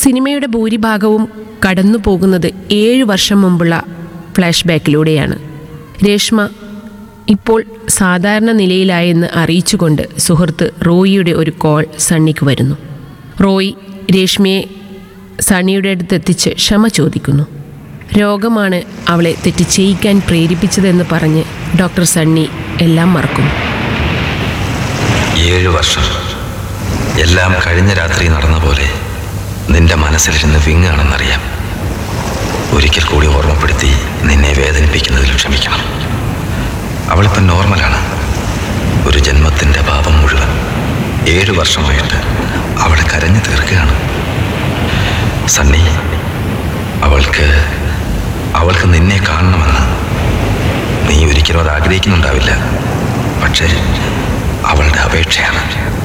സിനിമയുടെ ഭൂരിഭാഗവും കടന്നു പോകുന്നത് ഏഴ് വർഷം മുമ്പുള്ള ഫ്ലാഷ് ബാക്കിലൂടെയാണ് രേഷ്മ ഇപ്പോൾ സാധാരണ നിലയിലായെന്ന് അറിയിച്ചുകൊണ്ട് സുഹൃത്ത് റോയിയുടെ ഒരു കോൾ സണ്ണിക്ക് വരുന്നു റോയി രേഷ്മയെ സണ്ണിയുടെ അടുത്തെത്തിച്ച് ക്ഷമ ചോദിക്കുന്നു രോഗമാണ് അവളെ തെറ്റ് ചെയ്യിക്കാൻ പ്രേരിപ്പിച്ചതെന്ന് പറഞ്ഞ് ഡോക്ടർ സണ്ണി എല്ലാം മറക്കുന്നു ഏഴു വർഷം എല്ലാം കഴിഞ്ഞ രാത്രി നടന്ന പോലെ നിന്റെ മനസ്സിലിരുന്ന് വിങ്ങാണെന്നറിയാം ഒരിക്കൽ കൂടി ഓർമ്മപ്പെടുത്തി നിന്നെ വേദനിപ്പിക്കുന്നതിൽ ക്ഷമിക്കണം അവളിപ്പം നോർമലാണ് ഒരു ജന്മത്തിൻ്റെ പാപം മുഴുവൻ ഏഴു വർഷമായിട്ട് അവളെ കരഞ്ഞു തീർക്കുകയാണ് സണ്ണി അവൾക്ക് അവൾക്ക് നിന്നെ കാണണമെന്ന് നീ ഒരിക്കലും അത് ആഗ്രഹിക്കുന്നുണ്ടാവില്ല പക്ഷേ അവളുടെ അപേക്ഷയാണ്